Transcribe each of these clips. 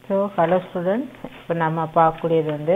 So hello students இப்போ நம்ம பார்க்கக்கூடியது வந்து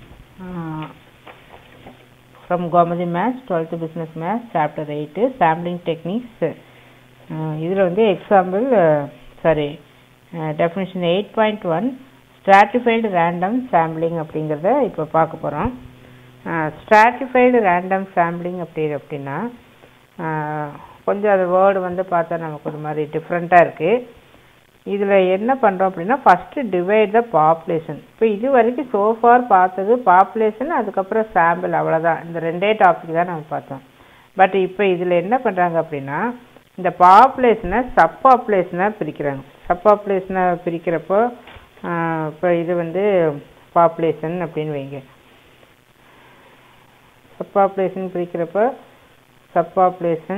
from Gomathi maths twelfth business maths chapter eight sampling techniques இதில் வந்து example sorry definition eight point one stratified random sampling அப்படிங்கிறத இப்போ பார்க்க போகிறோம் ஸ்ட்ராட்டிஃபைடு ரேண்டம் சாம்பிளிங் அப்படி அப்படின்னா கொஞ்சம் அது வேர்டு வந்து பார்த்தா நமக்கு ஒரு மாதிரி டிஃப்ரெண்ட்டாக இருக்குது இதில் என்ன பண்ணுறோம் அப்படின்னா ஃபஸ்ட்டு டிவைட் த பாப்புலேஷன் இப்போ இது வரைக்கும் சோஃபார் பார்த்தது பாப்புலேஷன் அதுக்கப்புறம் சாம்பிள் அவ்வளோதான் இந்த ரெண்டே டாபிக் தான் நம்ம பார்த்தோம் பட் இப்போ இதில் என்ன பண்ணுறாங்க அப்படின்னா இந்த பாப்புலேஷனை சப் பாப்புலேஷனை பிரிக்கிறாங்க சப் பாப்புலேஷனை பிரிக்கிறப்போ இப்போ இது வந்து பாப்புலேஷன் அப்படின்னு வைங்க சப் பாப்புலேஷன் பிரிக்கிறப்போ சப் பாப்புலேஷன்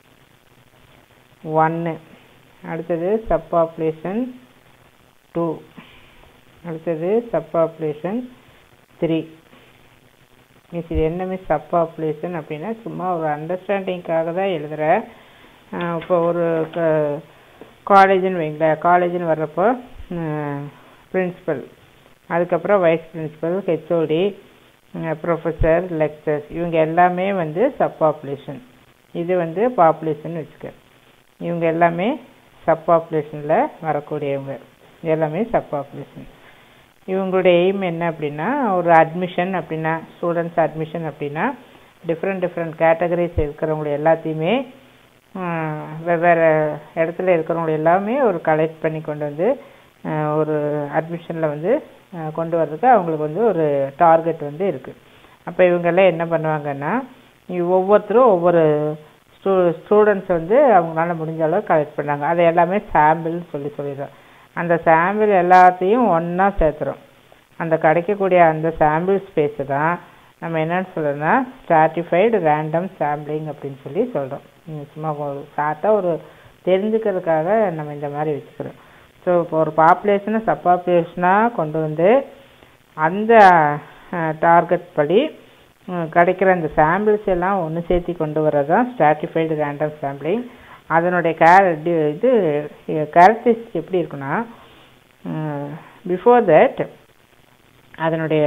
ஒன்று அடுத்தது சப் பாப்புலேஷன் டூ அடுத்தது சப் பாப்புலேஷன் த்ரீ மீன்ஸ் இது என்ன மீன்ஸ் சப் பாப்புலேஷன் அப்படின்னா சும்மா ஒரு அண்டர்ஸ்டாண்டிங்காக தான் எழுதுகிறேன் இப்போ ஒரு காலேஜுன்னு வைங்களேன் காலேஜுன்னு வர்றப்போ பிரின்ஸிபல் அதுக்கப்புறம் vice principal HOD professor lecturers இவங்க எல்லாமே வந்து சப் பாப்புலேஷன் இது வந்து பாப்புலேஷன் வச்சுக்க இவங்க எல்லாமே சப் பாப்புலேஷனில் வரக்கூடியவங்க எல்லாமே சப் பாப்புலேஷன் இவங்களுடைய எய்ம் என்ன அப்படின்னா ஒரு அட்மிஷன் அப்படின்னா ஸ்டூடெண்ட்ஸ் அட்மிஷன் அப்படின்னா டிஃப்ரெண்ட் டிஃப்ரெண்ட் கேட்டகரிஸ் இருக்கிறவங்க எல்லாத்தையுமே வெவ்வேறு இடத்துல இருக்கிறவங்க எல்லாமே ஒரு கலெக்ட் பண்ணி கொண்டு வந்து ஒரு அட்மிஷனில் வந்து கொண்டு வர்றதுக்கு அவங்களுக்கு வந்து ஒரு டார்கெட் வந்து இருக்குது அப்போ இவங்கெல்லாம் என்ன பண்ணுவாங்கன்னா ஒவ்வொருத்தரும் ஒவ்வொரு ஸ்டூ ஸ்டூடெண்ட்ஸ் வந்து அவங்களால முடிஞ்ச அளவு கலெக்ட் பண்ணாங்க அதை எல்லாமே சாம்பிள்னு சொல்லி சொல்லிடுறோம் அந்த சாம்பிள் எல்லாத்தையும் ஒன்றா சேர்த்துறோம் அந்த கிடைக்கக்கூடிய அந்த சாம்பிள் ஸ்பேஸை தான் நம்ம என்னென்னு சொல்கிறோம்னா ஸ்ட்ராட்டிஃபைடு ரேண்டம் சாம்பிளிங் அப்படின்னு சொல்லி சொல்கிறோம் சும்மா ஷார்ட்டாக ஒரு தெரிஞ்சுக்கிறதுக்காக நம்ம இந்த மாதிரி வச்சுக்கிறோம் ஸோ இப்போ ஒரு பாப்புலேஷனை சப் பாப்புலேஷனாக கொண்டு வந்து அந்த டார்கெட் படி கிடைக்கிற அந்த சாம்பிள்ஸ் எல்லாம் ஒன்று சேர்த்தி கொண்டு வர்றது தான் ஸ்ட்ராட்டிஃபைடு ரேண்டம் சாம்பிளிங் அதனுடைய கேர இது கேரக்டரிஸ்டிக் எப்படி இருக்குன்னா பிஃபோர் தட் அதனுடைய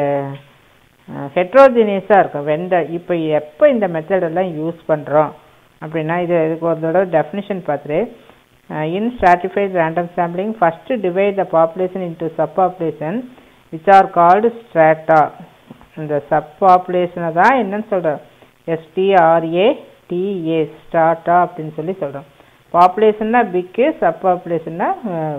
ஹெட்ரோஜினியஸாக இருக்கும் வெண்ட இப்போ எப்போ இந்த மெத்தடெல்லாம் யூஸ் பண்ணுறோம் அப்படின்னா இது இதுக்கு ஒரு தடவை டெஃபினிஷன் பார்த்துட்டு in stratified random sampling first divide the population into sub population which are called strata இந்த சப் பாப்புலேஷனை தான் என்னன்னு சொல்கிறோம் எஸ்டிஆர்ஏ டிஏ ஸ்டார்டா அப்படின்னு சொல்லி சொல்கிறோம் பாப்புலேஷன்னா பிக்கு சப் பாப்புலேஷன்னா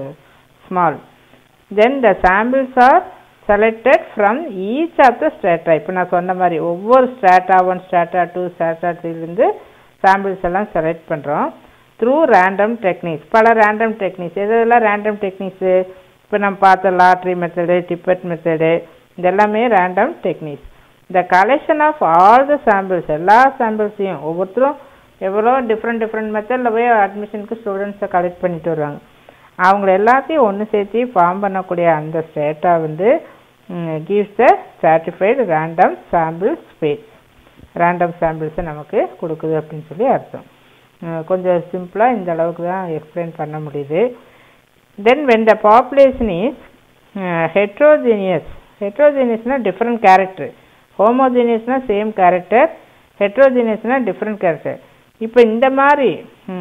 small then the samples are selected from each of the strata இப்போ நான் சொன்ன மாதிரி ஒவ்வொரு strata one strata two strata த்ரீலேருந்து சாம்பிள்ஸ் எல்லாம் செலக்ட் பண்ணுறோம் த்ரூ ரேண்டம் டெக்னிக்ஸ் பல ரேண்டம் டெக்னிக்ஸ் எதெல்லாம் ரேண்டம் டெக்னிக்ஸு இப்போ நம்ம பார்த்த லாட்ரி மெத்தடு டிப்பட் மெத்தடு இதெல்லாமே ரேண்டம் டெக்னிக்ஸ் இந்த collection of all the samples எல்லா சாம்பிள்ஸையும் ஒவ்வொருத்தரும் எவ்வளோ டிஃப்ரெண்ட் டிஃப்ரெண்ட் மெத்தடில் போய் அட்மிஷனுக்கு ஸ்டூடெண்ட்ஸை கலெக்ட் பண்ணிட்டு வருவாங்க அவங்கள எல்லாத்தையும் ஒன்று சேர்த்து ஃபார்ம் பண்ணக்கூடிய அந்த ஸ்டேட்டா வந்து gives the stratified random sample space random சாம்பிள்ஸை நமக்கு கொடுக்குது அப்படின்னு சொல்லி அர்த்தம் கொஞ்சம் சிம்பிளாக இந்த அளவுக்கு தான் எக்ஸ்பிளைன் பண்ண முடியுது then when the population is heterogeneous ஹெட்ரோஜீனியஸ்னால் டிஃப்ரெண்ட் கேரக்டர் ஹோமோஜீனியஸ்னால் சேம் கேரக்டர் ஹெட்ரோஜீனியஸ்னால் டிஃப்ரெண்ட் கேரக்டர் இப்போ இந்த மாதிரி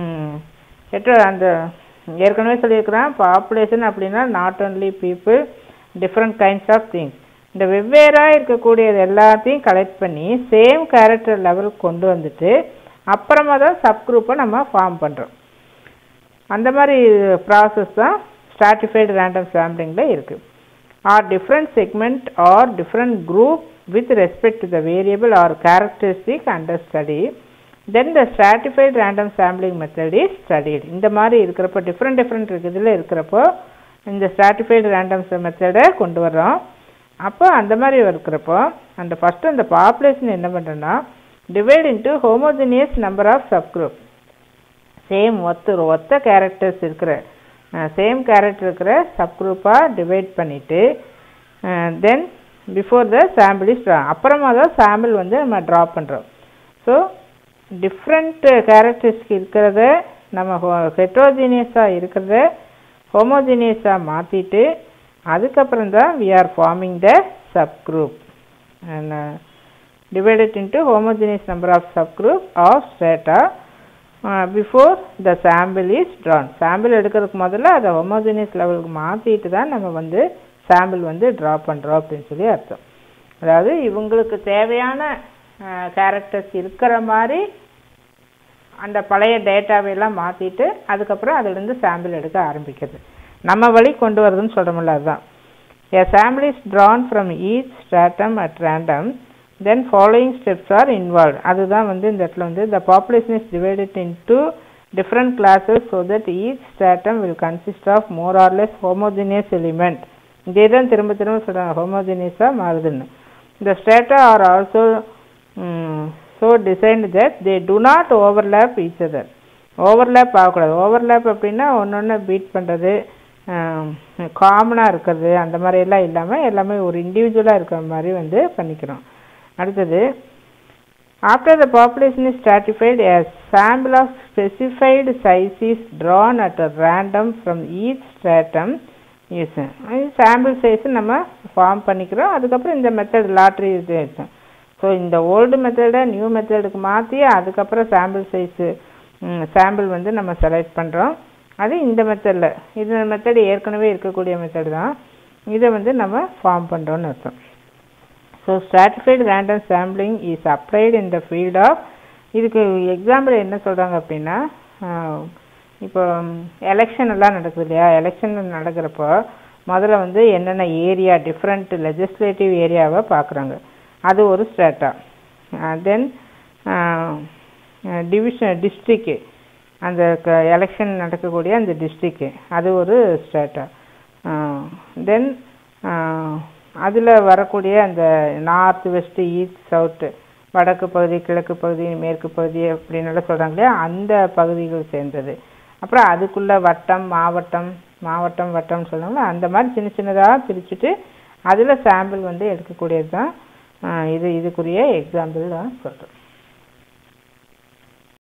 ஹெட்ரோ அந்த ஏற்கனவே சொல்லியிருக்கிறேன் பாப்புலேஷன் அப்படின்னா not only people different kinds of things இந்த வெவ்வேறாக இருக்கக்கூடியது எல்லாத்தையும் கலெக்ட் பண்ணி சேம் கேரக்டர் லெவலுக்கு கொண்டு வந்துட்டு அப்புறமா தான் சப் குரூப்பை நம்ம ஃபார்ம் பண்ணுறோம் அந்த மாதிரி ப்ராசஸ் தான் ஸ்ட்ராட்டிஃபைடு ரேண்டம் சாம்பிளிங்கில் இருக்குது are different segment or different group with respect to the variable or characteristic under study then the stratified random sampling method is studied இந்த மாதிரி இருக்கிறப்போ டிஃப்ரெண்ட் டிஃப்ரெண்ட் இதில் இருக்கிறப்போ இந்த ஸ்ட்ராட்டிஃபைடு ரேண்டம் மெத்தடை கொண்டு வர்றோம் அப்போ அந்த மாதிரி இருக்கிறப்போ அந்த ஃபஸ்ட்டு அந்த பாப்புலேஷன் என்ன பண்ணுறோன்னா divide into homogeneous number of sub group same ஒத்த ஒத்த கேரக்டர்ஸ் இருக்கிற சேம் கேரக்டர் இருக்கிற சப் குரூப்பாக டிவைட் பண்ணிவிட்டு then before the sample is அப்புறமா தான் சாம்பிள் வந்து நம்ம ட்ரா பண்ணுறோம் ஸோ டிஃப்ரெண்ட் கேரக்டரிஸ்டிக் இருக்கிறத நம்ம ஹெட்ரோஜீனியஸாக இருக்கிறத ஹோமோஜீனியஸாக மாற்றிட்டு அதுக்கப்புறம் தான் we are forming the sub group divided into homogeneous number of subgroup of strata uh, before the sample is drawn. sample எடுக்கிறதுக்கு முதல்ல அதை homogeneous லெவலுக்கு மாற்றிட்டு தான் நம்ம வந்து சாம்பிள் வந்து ட்ரா பண்ணுறோம் அப்படின்னு சொல்லி அர்த்தம் அதாவது இவங்களுக்கு தேவையான கேரக்டர்ஸ் இருக்கிற மாதிரி அந்த பழைய டேட்டாவை எல்லாம் மாற்றிட்டு அதுக்கப்புறம் அதுலேருந்து சாம்பிள் எடுக்க ஆரம்பிக்கிறது நம்ம வழி கொண்டு வரதுன்னு சொல்கிறோம்ல அதுதான் A sample is drawn from each stratum at random then following steps are involved அதுதான் வந்து இந்த இடத்துல வந்து the population is divided into different classes so that each stratum will consist of more or less homogeneous element இதே தான் திரும்ப திரும்ப சொல்கிறாங்க ஹோமோஜினியஸாக மாறுதுன்னு the strata are also um, so designed that they do not overlap each other overlap ஆகக்கூடாது overlap அப்படின்னா ஒன்று ஒன்று beat பண்ணுறது காமனாக இருக்கிறது அந்த மாதிரி எல்லாம் இல்லாமல் எல்லாமே ஒரு இண்டிவிஜுவலாக இருக்கிற மாதிரி வந்து பண்ணிக்கிறோம் அடுத்தது after the population is stratified a sample of specified size is drawn at a random from each stratum is sample size நம்ம ஃபார்ம் பண்ணிக்கிறோம் அதுக்கப்புறம் இந்த மெத்தட் லாட்ரி இது ஸோ இந்த ஓல்டு மெத்தடை நியூ மெத்தடுக்கு மாற்றி அதுக்கப்புறம் சாம்பிள் சைஸு சாம்பிள் வந்து நம்ம செலக்ட் பண்ணுறோம் அது இந்த மெத்தடில் இந்த மெத்தடு ஏற்கனவே இருக்கக்கூடிய மெத்தட் தான் இதை வந்து நம்ம ஃபார்ம் பண்ணுறோன்னு அர்த்தம் so stratified random sampling is applied in the field of இதுக்கு எக்ஸாம்பிள் என்ன சொல்கிறாங்க அப்படின்னா இப்போ எலெக்ஷன் எல்லாம் நடக்குது இல்லையா எலெக்ஷன் நடக்கிறப்போ முதல்ல வந்து என்னென்ன ஏரியா டிஃப்ரெண்ட் லெஜிஸ்லேட்டிவ் ஏரியாவை பார்க்குறாங்க அது ஒரு ஸ்டேட்டா தென் டிவிஷன் டிஸ்ட்ரிக்கு அந்த எலெக்ஷன் நடக்கக்கூடிய அந்த டிஸ்ட்ரிக்கு அது ஒரு ஸ்டேட்டா தென் அதில் வரக்கூடிய அந்த நார்த் வெஸ்ட்டு ஈஸ்ட் சவுத்து வடக்கு பகுதி கிழக்கு பகுதி மேற்கு பகுதி அப்படின்னுலாம் சொல்கிறாங்க இல்லையா அந்த பகுதிகள் சேர்ந்தது அப்புறம் அதுக்குள்ளே வட்டம் மாவட்டம் மாவட்டம் வட்டம்னு சொல்லுவாங்களா அந்த மாதிரி சின்ன சின்னதாக பிரிச்சுட்டு அதில் சாம்பிள் வந்து எடுக்கக்கூடியது தான் இது இதுக்குரிய எக்ஸாம்பிள் தான் சொல்கிறேன்